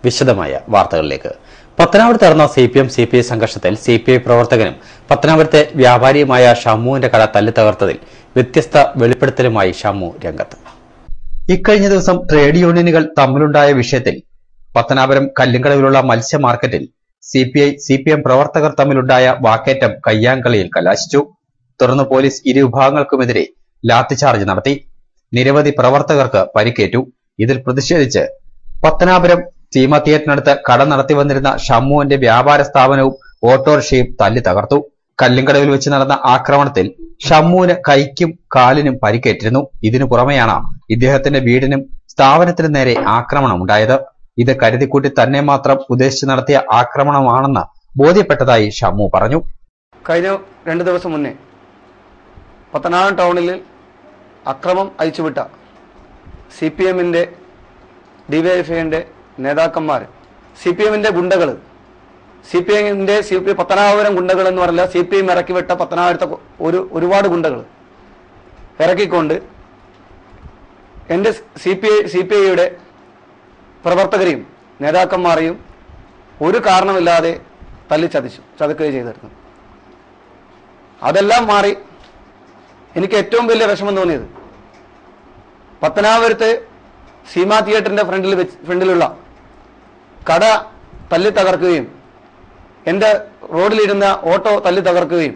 വിശദമായ വാർത്തകളിലേക്ക് പത്തനാപുരത്ത് നടന്ന C P M C P I സംഘർഷത്തിൽ സി പി ഐ പ്രവർത്തകനും പത്തനാപുരത്തെ വ്യാപാരിയുമായ ഷമ്മുവിന്റെ കട തല്ലി തകർത്തതിൽ വ്യത്യസ്ത വെളിപ്പെടുത്തലുമായി ഷമ്മു രംഗത്ത് ഇക്കഴിഞ്ഞ ദിവസം ട്രേഡ് യൂണിയനുകൾ തമ്മിലുണ്ടായ വിഷയത്തിൽ പത്തനാപുരം കല്ലിങ്കടവിലുള്ള മത്സ്യ മാർക്കറ്റിൽ C P I C P M പ്രവർത്തകർ തമ്മിലുണ്ടായ വാക്കേറ്റം കയ്യാങ്കളിയിൽ കലാശിച്ചു തുടർന്ന് പോലീസ് ഇരു വിഭാഗങ്ങൾക്കുമെതിരെ ലാത്തിചാർജ് നടത്തി നിരവധി പ്രവർത്തകർക്ക് പരിക്കേറ്റു ഇതിൽ പ്രതിഷേധിച്ച് പത്തനാപുരം സീമ തിയേറ്ററിനടുത്ത് കട നടത്തി വന്നിരുന്ന ഷമ്മുവിന്റെ വ്യാപാര സ്ഥാപനവും ഓട്ടോറിക്ഷയും തല്ലി തകർത്തു കല്ലിങ്കടവിൽ വെച്ച് നടന്ന ആക്രമണത്തിൽ ഷമ്മുവിന് കൈക്കും കാലിനും പരിക്കേറ്റിരുന്നു ഇതിനു പുറമെയാണ് ഇദ്ദേഹത്തിന്റെ വീടിനും സ്ഥാപനത്തിനും നേരെ ആക്രമണമുണ്ടായത് ഇത് കരുതിക്കൂട്ടി തന്നെ മാത്രം ഉദ്ദേശിച്ച് നടത്തിയ ആക്രമണമാണെന്ന് ബോധ്യപ്പെട്ടതായി ഷമ്മു പറഞ്ഞു കഴിഞ്ഞ രണ്ട് ദിവസം മുന്നേ പത്തനാപുരം ടൗണിൽ അക്രമം അയച്ചുവിട്ട സി പി എമ്മിൻ്റെ ഡിവൈഎഫ്ഐൻ്റെ നേതാക്കന്മാർ സി പി എമ്മിൻ്റെ ഗുണ്ടകൾ സി പി എമ്മിൻ്റെ സി പി പത്തനാപുരം ഗുണ്ടകൾ എന്ന് പറഞ്ഞാൽ സി പി എം ഇറക്കിവിട്ട പത്തനാപുരത്തെ ഒരു ഒരുപാട് ഗുണ്ടകൾ ഇറക്കിക്കൊണ്ട് എൻ്റെ C P I C P ഐയുടെ പ്രവർത്തകരെയും നേതാക്കന്മാരെയും ഒരു കാരണമില്ലാതെ തല്ലിച്ചതിച്ചു ചതുക്കുകയും ചെയ്തിരുന്നു അതെല്ലാം മാറി എനിക്ക് ഏറ്റവും വലിയ വിഷമം തോന്നിയത് പത്തനാപുരത്ത് സീമ തിയേറ്ററിന്റെ ഫ്രണ്ടിൽ വെച്ച് ഫ്രണ്ടിലുള്ള കട തല്ലി തകർക്കുകയും എൻ്റെ റോഡിലിരുന്ന ഓട്ടോ തല്ലി തകർക്കുകയും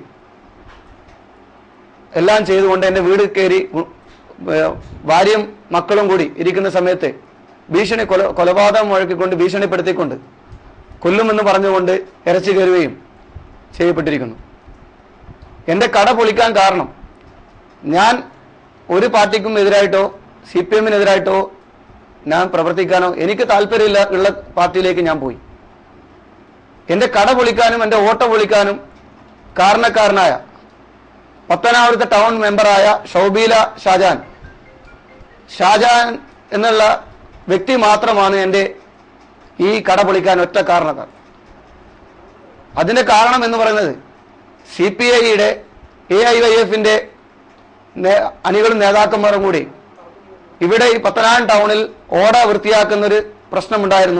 എല്ലാം ചെയ്തുകൊണ്ട് എൻ്റെ വീട് കയറി ഉ- ഏർ ഭാര്യയും മക്കളും കൂടി ഇരിക്കുന്ന സമയത്ത് ഭീഷണി കൊല കൊലപാതകം മുഴക്കിക്കൊണ്ട് ഭീഷണിപ്പെടുത്തിക്കൊണ്ട് കൊല്ലുമെന്ന് പറഞ്ഞുകൊണ്ട് ഇറച്ചി കയറുകയും ചെയ്യപ്പെട്ടിരിക്കുന്നു എൻ്റെ കട പൊളിക്കാൻ കാരണം ഞാൻ ഒരു പാർട്ടിക്കും എതിരായിട്ടോ സി പി എമ്മിനെതിരായിട്ടോ ഞാൻ പ്രവർത്തിക്കാനോ എനിക്ക് താല്പര്യമില്ല ഉള്ള പാർട്ടിയിലേക്ക് ഞാൻ പോയി എൻ്റെ കട പൊളിക്കാനും എൻ്റെ ഓട്ടോ പൊളിക്കാനും കാരണക്കാരനായ പത്തനാപുരത്തെ ടൗൺ മെമ്പറായ ഷൗബീല ഷാജാൻ ഷാജാൻ എന്നുള്ള വ്യക്തി മാത്രമാണ് എൻ്റെ ഈ കട പൊളിക്കാൻ ഒറ്റ കാരണക്കാർ അതിന്റെ കാരണം എന്ന് പറയുന്നത് സി പി ഐയുടെ എ ഐ വൈ എഫിന്റെ അണികളും നേതാക്കന്മാരും കൂടി ഇവിടെ ഈ പത്തനാപുരം ടൗണിൽ ഓട വൃത്തിയാക്കുന്ന ഒരു പ്രശ്നമുണ്ടായിരുന്നു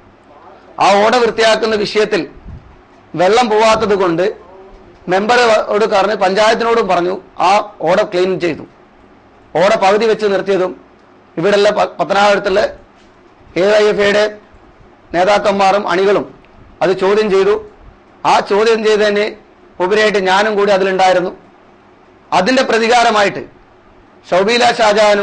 ആ ഓട വൃത്തിയാക്കുന്ന വിഷയത്തിൽ വെള്ളം പോവാത്തത് കൊണ്ട് മെമ്പറോട് പറഞ്ഞ് പഞ്ചായത്തിനോടും പറഞ്ഞു ആ ഓട ക്ലീൻ ചെയ്തു ഓട പകുതി വെച്ച് നിർത്തിയതും ഇവിടെയുള്ള പ- പത്തനാപുരത്തുള്ള എ ഐ എഫ് ഐയുടെ നേതാക്കന്മാരും അണികളും അത് ചോദ്യം ചെയ്തു ആ ചോദ്യം ചെയ്തതിന് ഉപരിയായിട്ട് ഞാനും കൂടി അതിലുണ്ടായിരുന്നു അതിന്റെ പ്രതികാരമായിട്ട് ഷൗബീല ഷാജഹാനും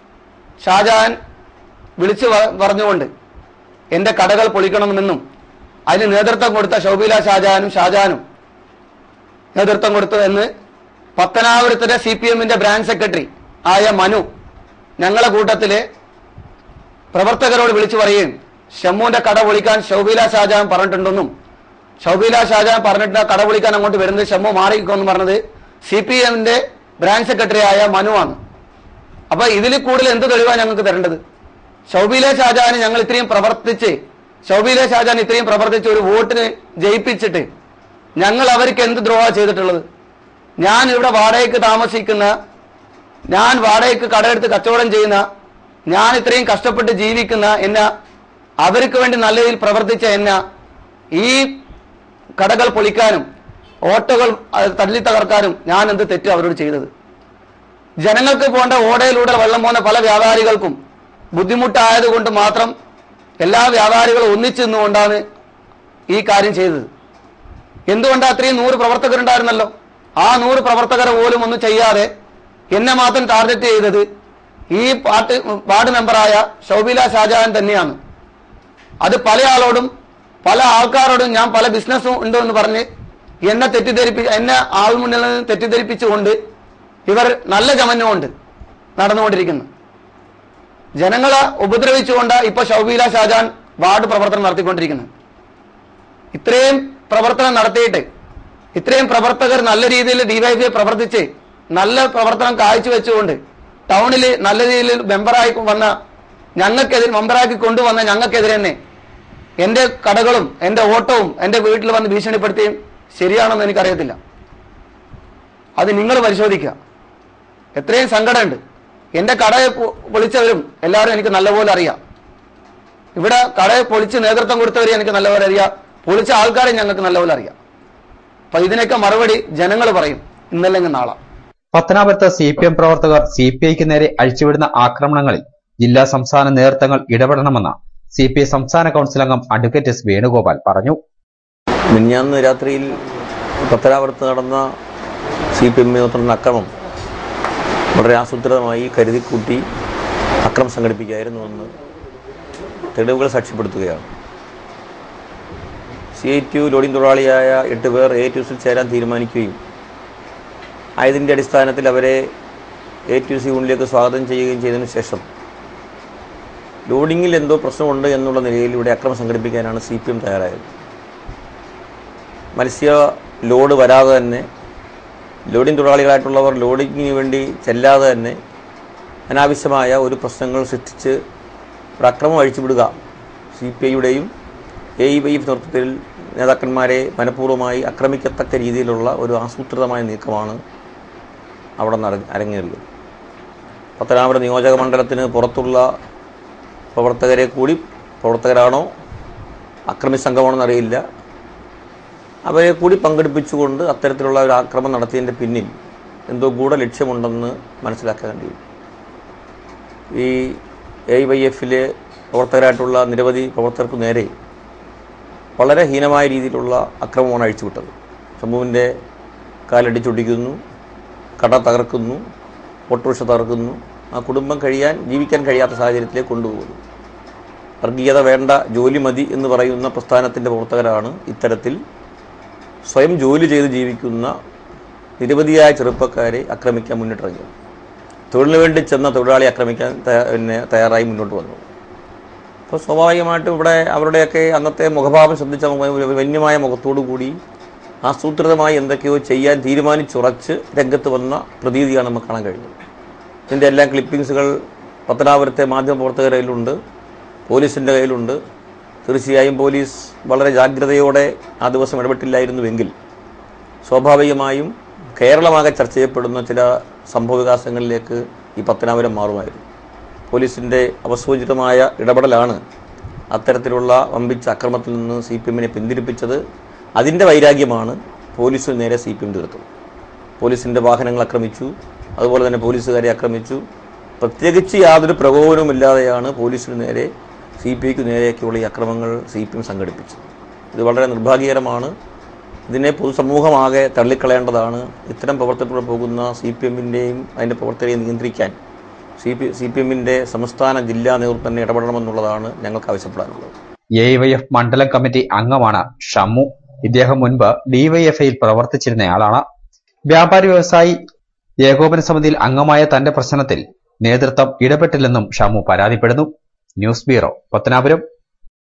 ഷാജഹാൻ വിളിച്ചു പ- പറഞ്ഞുകൊണ്ട് എന്റെ കടകൾ പൊളിക്കണമെന്നും അതിന് നേതൃത്വം കൊടുത്ത ഷൗബീല ഷാജഹാനും ഷാജഹാനും നേതൃത്വം കൊടുത്തു എന്ന് പത്തനാപുരത്തിലെ സി പി എമ്മിന്റെ ബ്രാഞ്ച് സെക്രട്ടറി ആയ മനു ഞങ്ങളെ കൂട്ടത്തിലെ പ്രവർത്തകരോട് വിളിച്ചു പറയുകയും ഷമ്മുവിന്റെ കട പൊളിക്കാൻ ഷൗബീല ഷാജഹാൻ പറഞ്ഞിട്ടുണ്ടെന്നും ഷൗബീല ഷാജഹാൻ പറഞ്ഞിട്ട് ആ കട പൊളിക്കാൻ അങ്ങോട്ട് വരുന്നത് ഷമ്മു മാറിക്കോന്ന് പറഞ്ഞത് സി പി എമ്മിന്റെ ബ്രാഞ്ച് സെക്രട്ടറി ആയ മനുവാണ് അപ്പൊ ഇതിൽ കൂടുതൽ എന്ത് തെളിവാണ് ഞങ്ങൾക്ക് തരേണ്ടത് ഷൗബീല ഷാജഹാൻ ഞങ്ങൾ ഇത്രയും പ്രവർത്തിച്ച് ഷൗബീല ഷാജഹാൻ ഇത്രയും പ്രവർത്തിച്ച് ഒരു വോട്ടിന് ജയിപ്പിച്ചിട്ട് ഞങ്ങൾ അവർക്ക് എന്ത് ദ്രോഹ ചെയ്തിട്ടുള്ളത് ഞാൻ ഇവിടെ വാടകയ്ക്ക് താമസിക്കുന്ന ഞാൻ വാടകയ്ക്ക് കടയെടുത്ത് കച്ചവടം ചെയ്യുന്ന ഞാൻ ഇത്രയും കഷ്ടപ്പെട്ട് ജീവിക്കുന്ന എന്നെ അവർക്ക് വേണ്ടി നല്ല രീതിയിൽ പ്രവർത്തിച്ച എന്നെ ഈ കടകൾ പൊളിക്കാനും ഓട്ടോകൾ അത് തല്ലി തകർക്കാനും ഞാൻ എന്ത് തെറ്റ് അവരോട് ചെയ്തത് ജനങ്ങൾക്ക് പോകേണ്ട ഓടയിലൂടെ വെള്ളം പോകുന്ന പല വ്യാപാരികൾക്കും ബുദ്ധിമുട്ടായതുകൊണ്ട് മാത്രം എല്ലാ വ്യാപാരികളും ഒന്നിച്ചു നിന്നുകൊണ്ടാണ് ഈ കാര്യം ചെയ്തത് എന്തുകൊണ്ടാ അത്രയും നൂറ് പ്രവർത്തകരുണ്ടായിരുന്നല്ലോ ആ നൂറ് പ്രവർത്തകരെ പോലും ഒന്നും ചെയ്യാതെ എന്നെ മാത്രം ടാർഗറ്റ് ചെയ്തത് ഈ പാർട്ടി വാർഡ് മെമ്പറായ ഷൗബില ഷാജഹാൻ തന്നെയാണ് അത് പല ആളോടും പല ആൾക്കാരോടും ഞാൻ പല ബിസിനസ്സും ഉണ്ട് എന്ന് പറഞ്ഞ് എന്നെ തെറ്റിദ്ധരിപ്പി എന്നെ ആൾ മുന്നിൽ നിന്ന് തെറ്റിദ്ധരിപ്പിച്ചുകൊണ്ട് ഇവർ നല്ല ചമഞ്ഞുകൊണ്ട് നടന്നുകൊണ്ടിരിക്കുന്നു ജനങ്ങളെ ഉപദ്രവിച്ചുകൊണ്ട് ഇപ്പൊ ഷൗബീല ഷാജാൻ വാർഡ് പ്രവർത്തനം നടത്തിക്കൊണ്ടിരിക്കുന്നത് ഇത്രയും പ്രവർത്തനം നടത്തിയിട്ട് ഇത്രയും പ്രവർത്തകർ നല്ല രീതിയിൽ ഡിവൈഫൈ പ്രവർത്തിച്ച് നല്ല പ്രവർത്തനം കാഴ്ചവെച്ചുകൊണ്ട് ടൗണിൽ നല്ല രീതിയിൽ മെമ്പറായി വന്ന ഞങ്ങൾക്കെതിരെ മെമ്പറാക്കി കൊണ്ടുവന്ന ഞങ്ങൾക്കെതിരെ തന്നെ എന്റെ കടകളും എന്റെ ഓട്ടവും എന്റെ വീട്ടിൽ വന്ന് ഭീഷണിപ്പെടുത്തിയും ശരിയാണെന്ന് എനിക്കറിയത്തില്ല അത് നിങ്ങൾ പരിശോധിക്കുക എത്രയും സങ്കടമുണ്ട് എന്റെ കടയെ പൊ- പൊളിച്ചവരും എല്ലാവരും എനിക്ക് നല്ലപോലെ അറിയാം ഇവിടെ കടയെ പൊളിച്ച് നേതൃത്വം കൊടുത്തവരെ എനിക്ക് നല്ലപോലെ അറിയാം പൊളിച്ച ആൾക്കാരെ ഞങ്ങൾക്ക് നല്ലപോലെ അറിയാം അപ്പൊ ഇതിനൊക്കെ മറുപടി ജനങ്ങൾ പറയും ഇന്നല്ലെങ്കിൽ നാളെ പത്തനാപുരത്ത് സി പി എം പ്രവർത്തകർ സി പി ഐക്ക് നേരെ അഴിച്ചുവിടുന്ന ആക്രമണങ്ങളിൽ ജില്ലാ സംസ്ഥാന നേതൃത്വങ്ങൾ ഇടപെടണമെന്ന് സി പി ഐ സംസ്ഥാന കൌൺസിൽ അംഗം അഡ്വക്കേറ്റ് എസ് വേണുഗോപാൽ പറഞ്ഞു മിനിഞ്ഞാന്ന് രാത്രിയിൽ പത്തനാപുരത്ത് നടന്ന സി പി എം നേതൃത്വത്തിലുള്ള അക്രമം വളരെ ആസൂത്രിതമായി കരുതിക്കൂട്ടി അക്രമം സംഘടിപ്പിക്കുകയായിരുന്നുവെന്ന് തെളിവുകൾ സാക്ഷ്യപ്പെടുത്തുകയാണ് C I T U loading തൊഴിലാളിയായ എട്ട് പേർ എ ടി യുസിൽ ചേരാൻ തീരുമാനിക്കുകയും ആയതിൻ്റെ അടിസ്ഥാനത്തിൽ അവരെ എ ടി യു സി യൂണിലേക്ക് സ്വാഗതം ചെയ്യുകയും ചെയ്തതിനു ശേഷം ലോഡിങ്ങിൽ എന്തോ പ്രശ്നമുണ്ട് എന്നുള്ള നിലയിൽ ഇവിടെ അക്രമം സംഘടിപ്പിക്കാനാണ് സി പി എം തയ്യാറായത് മത്സ്യ ലോഡ് വരാതെ തന്നെ ലോഡിംഗ് തൊഴിലാളികളായിട്ടുള്ളവർ ലോഡിങ്ങിന് വേണ്ടി ചെല്ലാതെ തന്നെ അനാവശ്യമായ ഒരു പ്രശ്നങ്ങൾ സൃഷ്ടിച്ച് ഒരു അക്രമം അഴിച്ചുവിടുക സി പി ഐയുടെയും എ ഇ വൈ നേതൃത്വത്തിൽ നേതാക്കന്മാരെ മനഃപൂർവ്വമായി ആക്രമിക്കത്തക്ക രീതിയിലുള്ള ഒരു ആസൂത്രിതമായ നീക്കമാണ് അവിടെ നട അരങ്ങേറിയത് പത്തനാപുരം നിയോജക മണ്ഡലത്തിന് പുറത്തുള്ള പ്രവർത്തകരെ കൂടി പ്രവർത്തകരാണോ അക്രമി സംഘമാണോ എന്നറിയില്ല അവരെ കൂടി പങ്കെടുപ്പിച്ചുകൊണ്ട് അത്തരത്തിലുള്ള ഒരു ആക്രമണം നടത്തിയതിൻ്റെ പിന്നിൽ എന്തോ ഗൂഢ ലക്ഷ്യമുണ്ടെന്ന് മനസ്സിലാക്കാൻ കഴിയും ഈ എ വൈ എഫിലെ പ്രവർത്തകരായിട്ടുള്ള നിരവധി പ്രവർത്തകർക്ക് നേരെ വളരെ ഹീനമായ രീതിയിലുള്ള അക്രമമാണ് അഴിച്ചുവിട്ടത് ശംഭുവിൻ്റെ കാലടിച്ചൊടിക്കുന്നു കട തകർക്കുന്നു ഓട്ടോറിക്ഷ തകർക്കുന്നു ആ കുടുംബം കഴിയാൻ ജീവിക്കാൻ കഴിയാത്ത സാഹചര്യത്തിലേക്ക് കൊണ്ടുപോകുന്നു വർഗീയത വേണ്ട ജോലി മതി എന്ന് പറയുന്ന പ്രസ്ഥാനത്തിൻ്റെ പ്രവർത്തകരാണ് ഇത്തരത്തിൽ സ്വയം ജോലി ചെയ്ത് ജീവിക്കുന്ന നിരവധിയായ ചെറുപ്പക്കാരെ ആക്രമിക്കാൻ മുന്നിട്ടിറങ്ങി തൊഴിലിന് വേണ്ടി ചെന്ന തൊഴിലാളി ആക്രമിക്കാൻ തയ്യാ- പിന്നെ തയ്യാറായി മുന്നോട്ട് വന്നു അപ്പോൾ സ്വാഭാവികമായിട്ടും ഇവിടെ അവരുടെയൊക്കെ അന്നത്തെ മുഖഭാവം ശ്രദ്ധിച്ച മുഖ- വന്യമായ മുഖത്തോടു കൂടി ആസൂത്രിതമായി എന്തൊക്കെയോ ചെയ്യാൻ തീരുമാനിച്ചുറച്ച് രംഗത്ത് വന്ന പ്രതീതിയാണ് നമുക്ക് കാണാൻ കഴിഞ്ഞത് ഇതിൻ്റെ എല്ലാം ക്ലിപ്പിങ്സുകൾ പത്തനാപുരത്തെ മാധ്യമ പ്രവർത്തകരുടെ കയ്യിലുണ്ട് പോലീസിൻ്റെ കയ്യിലുണ്ട് തീർച്ചയായും പോലീസ് വളരെ ജാഗ്രതയോടെ ആ ദിവസം ഇടപെട്ടില്ലായിരുന്നുവെങ്കിൽ സ്വാഭാവികമായും കേരളമാകെ ചർച്ച ചെയ്യപ്പെടുന്ന ചില സംഭവവികാസങ്ങളിലേക്ക് ഈ പത്തനാപുരം മാറുമായിരുന്നു പോലീസിൻ്റെ അവസൂചിതമായ ഇടപെടലാണ് അത്തരത്തിലുള്ള വമ്പിച്ച അക്രമത്തിൽ നിന്ന് സി പി എമ്മിനെ പിന്തിരിപ്പിച്ചത് അതിൻ്റെ വൈരാഗ്യമാണ് പോലീസിന് നേരെ സി പി എം തീർത്തത് പോലീസിൻ്റെ വാഹനങ്ങൾ ആക്രമിച്ചു അതുപോലെ തന്നെ പോലീസുകാരെ ആക്രമിച്ചു പ്രത്യേകിച്ച് യാതൊരു പ്രകോപനവുമില്ലാതെയാണ് പോലീസിന് നേരെ സി പി ഐക്ക് നേരെയൊക്കെയുള്ള ഈ അക്രമങ്ങൾ സി പി എം സംഘടിപ്പിച്ചത് ഇത് വളരെ നിർഭാഗ്യകരമാണ് ഇതിനെ പൊതുസമൂഹമാകെ തള്ളിക്കളയേണ്ടതാണ് ഇത്തരം പ്രവർത്തനത്തിലൂടെ പോകുന്ന സി പി എമ്മിൻ്റെയും അതിൻ്റെ പ്രവർത്തകരെ നിയന്ത്രിക്കാൻ സി പി സി പി എമ്മിൻ്റെ സംസ്ഥാന ജില്ലാ നേതൃത്വം തന്നെ ഇടപെടണമെന്നുള്ളതാണ് ഞങ്ങൾക്ക് ആവശ്യപ്പെടാനുള്ളത് എ വൈ എഫ് മണ്ഡലം കമ്മിറ്റി അംഗമാണ് ഷമ്മു ഇദ്ദേഹം മുൻപ് ഡിവൈഎഫ്ഐയിൽ പ്രവർത്തിച്ചിരുന്നയാളാണ് വ്യാപാരി വ്യവസായി ഏകോപന സമിതിയിൽ അംഗമായ തന്റെ പ്രശ്നത്തിൽ നേതൃത്വം ഇടപെട്ടില്ലെന്നും ഷമ്മു പരാതിപ്പെടുന്നു ന്യൂസ് ബ്യൂറോ പത്തനാപുരം